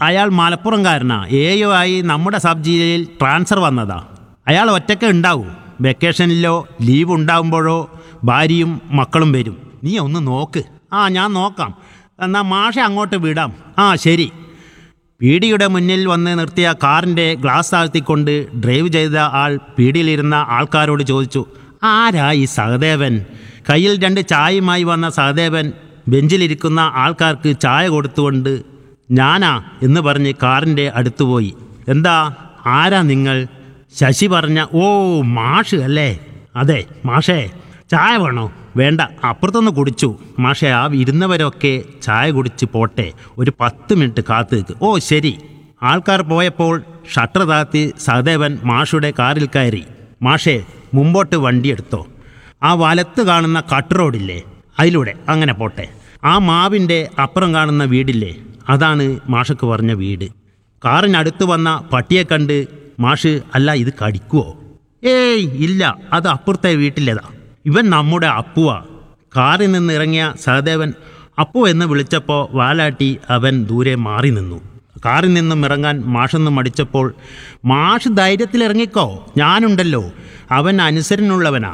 അയാൾ മലപ്പുറംകാരനാ എയോ ആയി നമ്മുടെ സബ് ജില്ലയിൽ ട്രാൻസ്ഫർ വന്നതാ അയാൾ ഒറ്റയ്ക്ക് ഉണ്ടാവും വെക്കേഷനിലോ ലീവ് ഉണ്ടാവുമ്പോഴോ ഭാര്യയും മക്കളും വരും നീ ഒന്ന് നോക്ക് ആ ഞാൻ നോക്കാം എന്നാ മാഷെ അങ്ങോട്ട് വിടാം ആ ശരി പീടിയുടെ മുന്നിൽ വന്ന് നിർത്തിയ കാറിൻ്റെ ഗ്ലാസ് താഴ്ത്തിക്കൊണ്ട് ഡ്രൈവ് ചെയ്ത ആൾ പീടിയിലിരുന്ന ആൾക്കാരോട് ചോദിച്ചു ആരാ ഈ സഹദേവൻ കയ്യിൽ രണ്ട് ചായയുമായി വന്ന സഹദേവൻ ബെഞ്ചിലിരിക്കുന്ന ആൾക്കാർക്ക് ചായ കൊടുത്തുകൊണ്ട് ഞാനാ എന്ന് പറഞ്ഞ് കാറിൻ്റെ അടുത്ത് പോയി എന്താ ആരാ നിങ്ങൾ ശശി പറഞ്ഞ ഓ മാഷ് അല്ലേ അതെ മാഷേ ചായ വേണോ വേണ്ട അപ്പുറത്തൊന്ന് കുടിച്ചു മാഷെ ആ ഇരുന്നവരൊക്കെ ചായ കുടിച്ച് പോട്ടെ ഒരു പത്ത് മിനിറ്റ് കാത്തു നിൽക്ക് ഓ ശരി ആൾക്കാർ പോയപ്പോൾ ഷട്ടർ താത്തി സഹദേവൻ മാഷുടെ കാറിൽ കയറി മാഷെ മുമ്പോട്ട് വണ്ടിയെടുത്തോ ആ വലത്ത് കാണുന്ന കട്ട് റോഡില്ലേ അതിലൂടെ അങ്ങനെ പോട്ടെ ആ മാവിൻ്റെ അപ്പുറം കാണുന്ന വീടില്ലേ അതാണ് മാഷക്ക് പറഞ്ഞ വീട് കാറിനടുത്ത് വന്ന പട്ടിയെ കണ്ട് മാഷ് അല്ല ഇത് കടിക്കുവോ ഏയ് ഇല്ല അത് അപ്പുറത്തെ വീട്ടിലേതാ ഇവൻ നമ്മുടെ അപ്പുവാ കാറിൽ നിന്ന് ഇറങ്ങിയ സഹദേവൻ അപ്പു എന്ന് വിളിച്ചപ്പോൾ വാലാട്ടി അവൻ ദൂരെ മാറി നിന്നു കാറിൽ നിന്നും ഇറങ്ങാൻ മാഷെന്ന് മടിച്ചപ്പോൾ മാഷ് ധൈര്യത്തിൽ ഇറങ്ങിക്കോ ഞാനുണ്ടല്ലോ അവൻ അനുസരണുള്ളവനാ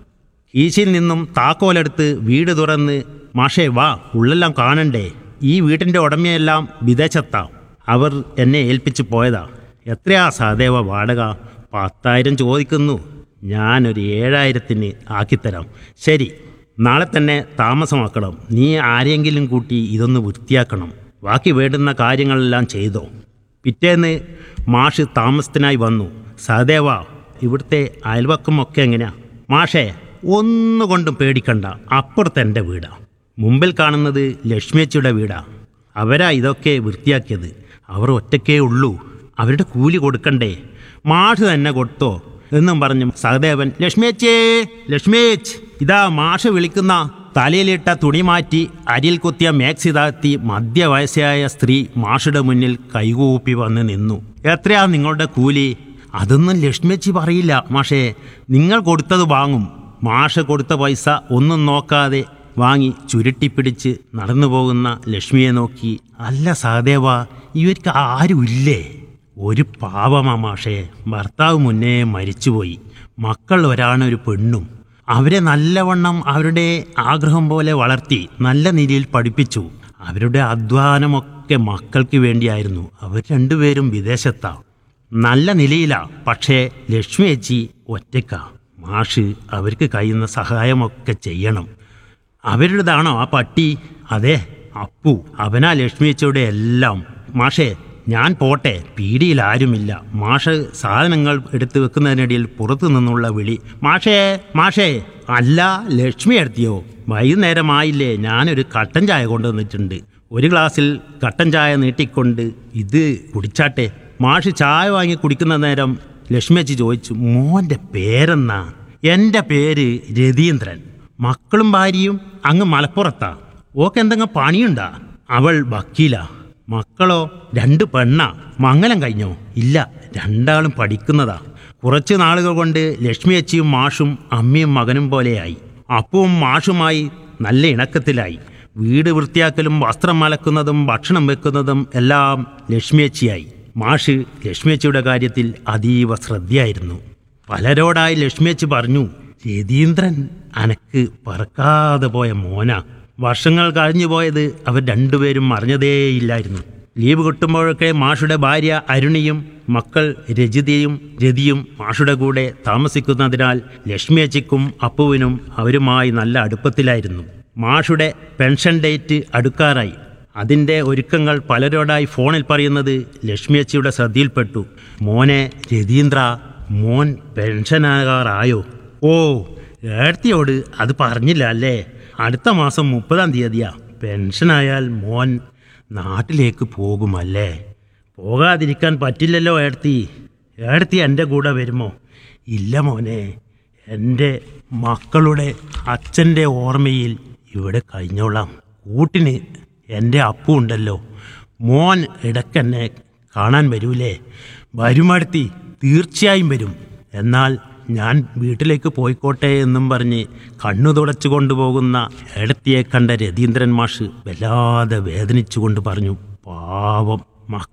കീശയിൽ നിന്നും താക്കോലെടുത്ത് വീട് തുറന്ന് മാഷേ വാ ഉള്ളെല്ലാം കാണണ്ടേ ഈ വീട്ടിൻ്റെ ഉടമയെല്ലാം വിദേശത്താ അവർ എന്നെ ഏൽപ്പിച്ച് പോയതാ എത്രയാ സഹദേവ വാടക പത്തായിരം ചോദിക്കുന്നു ഞാനൊരു ഏഴായിരത്തിന് ആക്കിത്തരാം ശരി നാളെ തന്നെ താമസമാക്കണം നീ ആരെങ്കിലും കൂട്ടി ഇതൊന്ന് വൃത്തിയാക്കണം ബാക്കി വേണ്ടുന്ന കാര്യങ്ങളെല്ലാം ചെയ്തോ പിറ്റേന്ന് മാഷ് താമസത്തിനായി വന്നു സഹദേവ ഇവിടുത്തെ അയൽവക്കമൊക്കെ എങ്ങനെയാ മാഷേ ഒന്നുകൊണ്ടും പേടിക്കണ്ട അപ്പുറത്ത് എൻ്റെ വീടാ മുമ്പിൽ കാണുന്നത് ലക്ഷ്മിയച്ചിയുടെ വീടാ അവരാ ഇതൊക്കെ വൃത്തിയാക്കിയത് അവർ ഒറ്റക്കേ ഉള്ളൂ അവരുടെ കൂലി കൊടുക്കണ്ടേ മാഷ് തന്നെ കൊടുത്തോ എന്നും പറഞ്ഞു സഹദേവൻ ലക്ഷ്മിയച്ചേ ലക്ഷ്മിയച്ച് ഇതാ മാഷ് വിളിക്കുന്ന തലയിലിട്ട തുണി മാറ്റി അരിയിൽ കുത്തിയ മാക്സി താഴ്ത്തി മധ്യവയസ്സായ സ്ത്രീ മാഷുടെ മുന്നിൽ കൈകൂപ്പി വന്ന് നിന്നു എത്രയാ നിങ്ങളുടെ കൂലി അതൊന്നും ലക്ഷ്മിയച്ചി പറയില്ല മാഷേ നിങ്ങൾ കൊടുത്തത് വാങ്ങും മാഷ് കൊടുത്ത പൈസ ഒന്നും നോക്കാതെ വാങ്ങി ചുരുട്ടിപ്പിടിച്ച് നടന്നു പോകുന്ന ലക്ഷ്മിയെ നോക്കി അല്ല സഹദേവ ഇവർക്ക് ആരുമില്ലേ ഒരു പാവമാ മാഷേ ഭർത്താവ് മുന്നേ മരിച്ചുപോയി മക്കൾ ഒരാണൊരു പെണ്ണും അവരെ നല്ലവണ്ണം അവരുടെ ആഗ്രഹം പോലെ വളർത്തി നല്ല നിലയിൽ പഠിപ്പിച്ചു അവരുടെ അധ്വാനമൊക്കെ മക്കൾക്ക് വേണ്ടിയായിരുന്നു അവർ രണ്ടുപേരും വിദേശത്താ നല്ല നിലയിലാ പക്ഷേ ലക്ഷ്മി ചേച്ചി ഒറ്റയ്ക്കാ മാഷ് അവർക്ക് കഴിയുന്ന സഹായമൊക്കെ ചെയ്യണം അവരുടേതാണോ ആ പട്ടി അതെ അപ്പു അവനാ ലക്ഷ്മിയച്ചയുടെ എല്ലാം മാഷേ ഞാൻ പോട്ടെ പീടിയിൽ ആരുമില്ല മാഷ് സാധനങ്ങൾ എടുത്തു വെക്കുന്നതിനിടയിൽ പുറത്തു നിന്നുള്ള വിളി മാഷേ മാഷേ അല്ല ലക്ഷ്മി എടുത്തിയോ വൈകുന്നേരമായില്ലേ ഞാനൊരു കട്ടൻ ചായ കൊണ്ടുവന്നിട്ടുണ്ട് ഒരു ഗ്ലാസ്സിൽ കട്ടൻ ചായ നീട്ടിക്കൊണ്ട് ഇത് കുടിച്ചാട്ടെ മാഷ് ചായ വാങ്ങി കുടിക്കുന്ന നേരം ലക്ഷ്മിയച്ചി ചോദിച്ചു മോൻ്റെ പേരെന്നാ എൻ്റെ പേര് രതീന്ദ്രൻ മക്കളും ഭാര്യയും അങ്ങ് മലപ്പുറത്താ ഓക്ക് എന്തെങ്കിലും പണിയുണ്ടാ അവൾ വക്കീലാ മക്കളോ രണ്ട് പെണ്ണാ മംഗലം കഴിഞ്ഞോ ഇല്ല രണ്ടാളും പഠിക്കുന്നതാ കുറച്ച് നാളുകൾ കൊണ്ട് ലക്ഷ്മി അച്ചിയും മാഷും അമ്മയും മകനും പോലെയായി അപ്പവും മാഷുമായി നല്ല ഇണക്കത്തിലായി വീട് വൃത്തിയാക്കലും വസ്ത്രം അലക്കുന്നതും ഭക്ഷണം വെക്കുന്നതും എല്ലാം ലക്ഷ്മിയച്ചിയായി മാഷ് ലക്ഷ്മിയച്ചിയുടെ കാര്യത്തിൽ അതീവ ശ്രദ്ധയായിരുന്നു പലരോടായി ലക്ഷ്മിയച്ചി പറഞ്ഞു രതീന്ദ്രൻ അനക്ക് പറക്കാതെ പോയ മോന വർഷങ്ങൾ കഴിഞ്ഞു പോയത് അവർ രണ്ടുപേരും അറിഞ്ഞതേയില്ലായിരുന്നു ലീവ് കിട്ടുമ്പോഴൊക്കെ മാഷുടെ ഭാര്യ അരുണിയും മക്കൾ രജിതയും രതിയും മാഷുടെ കൂടെ താമസിക്കുന്നതിനാൽ ലക്ഷ്മിയച്ചിക്കും അപ്പുവിനും അവരുമായി നല്ല അടുപ്പത്തിലായിരുന്നു മാഷുടെ പെൻഷൻ ഡേറ്റ് അടുക്കാറായി അതിൻ്റെ ഒരുക്കങ്ങൾ പലരോടായി ഫോണിൽ പറയുന്നത് ലക്ഷ്മിയച്ചിയുടെ ശ്രദ്ധയിൽപ്പെട്ടു മോനെ രതീന്ദ്ര മോൻ പെൻഷനാകാറായോ ഓ ഏടത്തിയോട് അത് പറഞ്ഞില്ല അല്ലേ അടുത്ത മാസം മുപ്പതാം തീയതിയാ പെൻഷനായാൽ മോൻ നാട്ടിലേക്ക് പോകുമല്ലേ പോകാതിരിക്കാൻ പറ്റില്ലല്ലോ ഏടത്തി ഏടത്തി എൻ്റെ കൂടെ വരുമോ ഇല്ല മോനെ എൻ്റെ മക്കളുടെ അച്ഛൻ്റെ ഓർമ്മയിൽ ഇവിടെ കഴിഞ്ഞോളാം കൂട്ടിന് എൻ്റെ അപ്പു ഉണ്ടല്ലോ മോൻ ഇടയ്ക്കെന്നെ കാണാൻ വരൂലേ വരുമടുത്തി തീർച്ചയായും വരും എന്നാൽ ഞാൻ വീട്ടിലേക്ക് പോയിക്കോട്ടെ എന്നും പറഞ്ഞ് കണ്ണു തുടച്ചു കൊണ്ടുപോകുന്ന ഏടത്തിയെ കണ്ട രതീന്ദ്രൻ മാഷ് വല്ലാതെ വേദനിച്ചുകൊണ്ട് പറഞ്ഞു പാവം